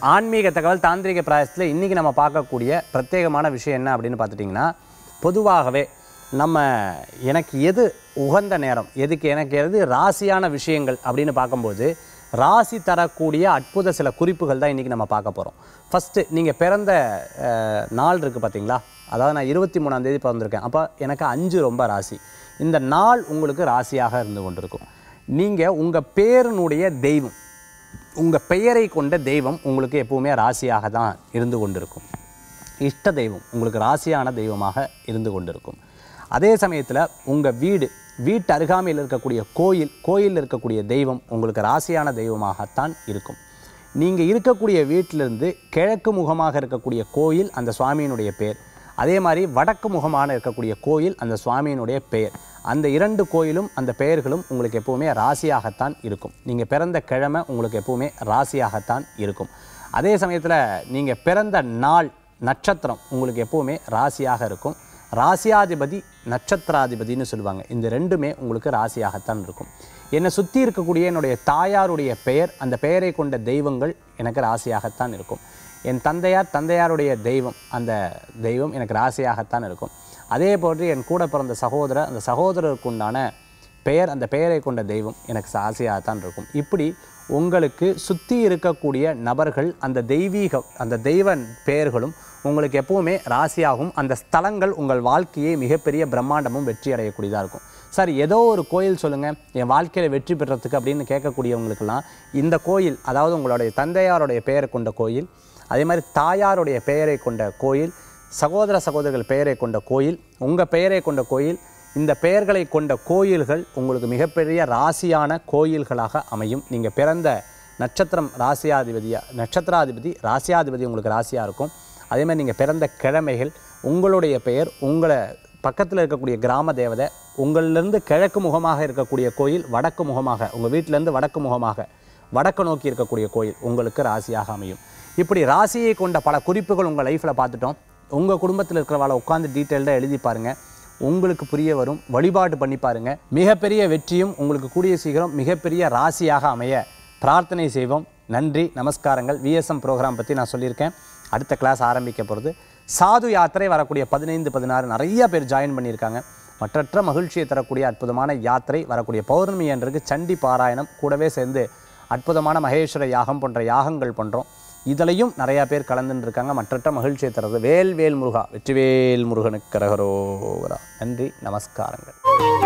ஆன்மீக தகவல் தாந்திரிக பிராயசத்தில் இன்றைக்கி நம்ம பார்க்கக்கூடிய பிரத்யேகமான விஷயம் என்ன அப்படின்னு பார்த்துட்டிங்கன்னா பொதுவாகவே நம்ம எனக்கு எது உகந்த நேரம் எதுக்கு எனக்கு எது ராசியான விஷயங்கள் அப்படின்னு பார்க்கும்போது ராசி தரக்கூடிய அற்புத சில குறிப்புகள் தான் இன்றைக்கி நம்ம பார்க்க போகிறோம் ஃபஸ்ட்டு நீங்கள் பிறந்த அஹ், நாள் இருக்குது பார்த்தீங்களா அதாவது நான் இருபத்தி மூணாம் தேதி பிறந்திருக்கேன் அப்போ எனக்கு அஞ்சு ரொம்ப ராசி இந்த நாள் உங்களுக்கு ராசியாக இருந்து கொண்டிருக்கும் நீங்கள் உங்கள் பேரினுடைய தெய்வம் உங்கள் பெயரை கொண்ட தெய்வம் உங்களுக்கு எப்பவுமே ராசியாக தான் இருந்து கொண்டிருக்கும் இஷ்ட தெய்வம் உங்களுக்கு ராசியான தெய்வமாக இருந்து கொண்டிருக்கும் அதே சமயத்தில் உங்கள் வீடு வீட்டு அருகாமையில் இருக்கக்கூடிய கோயில் கோயிலில் இருக்கக்கூடிய தெய்வம் உங்களுக்கு ராசியான தெய்வமாகத்தான் இருக்கும் நீங்கள் இருக்கக்கூடிய வீட்டிலிருந்து கிழக்கு முகமாக இருக்கக்கூடிய கோயில் அந்த சுவாமியினுடைய பேர் அதே மாதிரி வடக்கு முகமான இருக்கக்கூடிய கோயில் அந்த சுவாமியினுடைய பெயர் அந்த இரண்டு கோயிலும் அந்த பெயர்களும் உங்களுக்கு எப்பவுமே ராசியாகத்தான் இருக்கும் நீங்கள் பிறந்த கிழமை உங்களுக்கு எப்பவுமே ராசியாகத்தான் இருக்கும் அதே சமயத்தில் நீங்கள் பிறந்த நாள் நட்சத்திரம் உங்களுக்கு எப்பவுமே ராசியாக இருக்கும் ராசியாதிபதி நட்சத்திராதிபதின்னு சொல்லுவாங்க இந்த ரெண்டுமே உங்களுக்கு ராசியாகத்தான் இருக்கும் என்னை சுற்றி இருக்கக்கூடிய என்னுடைய தாயாருடைய பெயர் அந்த பெயரை கொண்ட தெய்வங்கள் எனக்கு ராசியாகத்தான் இருக்கும் என் தந்தையார் தந்தையாருடைய தெய்வம் அந்த தெய்வம் எனக்கு ராசியாகத்தான் இருக்கும் அதே போன்று என் கூட பிறந்த சகோதரர் அந்த சகோதரருக்கு உண்டான பெயர் அந்த பெயரை கொண்ட தெய்வம் எனக்கு ராசியாகத்தான் இருக்கும் இப்படி உங்களுக்கு சுற்றி இருக்கக்கூடிய நபர்கள் அந்த தெய்வீக அந்த தெய்வ பெயர்களும் உங்களுக்கு எப்பவுமே ராசியாகும் அந்த ஸ்தலங்கள் உங்கள் வாழ்க்கையை மிகப்பெரிய பிரம்மாண்டமும் வெற்றி அடையக்கூடியதாக இருக்கும் சார் ஏதோ ஒரு கோயில் சொல்லுங்கள் என் வாழ்க்கையில் வெற்றி பெறத்துக்கு அப்படின்னு கேட்கக்கூடியவங்களுக்கெல்லாம் இந்த கோயில் அதாவது உங்களுடைய தந்தையாருடைய பெயரை கொண்ட கோயில் அதே மாதிரி தாயாருடைய பெயரை கொண்ட கோயில் சகோதர சகோதரர்கள் பெயரை கொண்ட கோயில் உங்கள் பெயரை கொண்ட கோயில் இந்த பெயர்களை கொண்ட கோயில்கள் உங்களுக்கு மிகப்பெரிய ராசியான கோயில்களாக அமையும் நீங்கள் பிறந்த நட்சத்திரம் ராசியாதிபதியா நட்சத்திராதிபதி ராசியாதிபதி உங்களுக்கு ராசியாக இருக்கும் அதே மாதிரி நீங்கள் பிறந்த கிழமைகள் உங்களுடைய பெயர் உங்களை பக்கத்தில் இருக்கக்கூடிய கிராம தேவதை உங்களிலிருந்து கிழக்கு முகமாக இருக்கக்கூடிய கோயில் வடக்கு முகமாக உங்கள் வீட்டிலேருந்து வடக்கு முகமாக வடக்கு நோக்கி இருக்கக்கூடிய கோயில் உங்களுக்கு ராசியாக அமையும் இப்படி ராசியை கொண்ட பல குறிப்புகள் உங்கள் லைஃப்பில் பார்த்துட்டோம் உங்கள் குடும்பத்தில் இருக்கிறவளை உட்காந்து டீட்டெயில்டாக எழுதி பாருங்கள் உங்களுக்கு புரிய வரும் வழிபாடு பண்ணி பாருங்க மிகப்பெரிய வெற்றியும் உங்களுக்கு கூடிய சீக்கிரம் மிகப்பெரிய ராசியாக அமைய பிரார்த்தனை செய்வோம் நன்றி நமஸ்காரங்கள் விஎஸ்எம் ப்ரோக்ராம் பற்றி நான் சொல்லியிருக்கேன் அடுத்த கிளாஸ் ஆரம்பிக்க போகிறது சாது யாத்திரை வரக்கூடிய பதினைந்து பதினாறு நிறைய பேர் ஜாயின் பண்ணியிருக்காங்க மற்றற்ற மகிழ்ச்சியை தரக்கூடிய அற்புதமான யாத்திரை வரக்கூடிய பௌர்ணமி அன்றைக்கு சண்டி பாராயணம் கூடவே சேர்ந்து அற்புதமான மகேஸ்வர யாகம் போன்ற யாகங்கள் பண்ணுறோம் இதுலையும் நிறையா பேர் கலந்துன்னு இருக்காங்க மற்றற்ற மகிழ்ச்சியை தர்றது வேல் வேல் முருகா வெற்றிவேல் முருகனுக்கு கரகரோகரா நன்றி நமஸ்காரங்கள்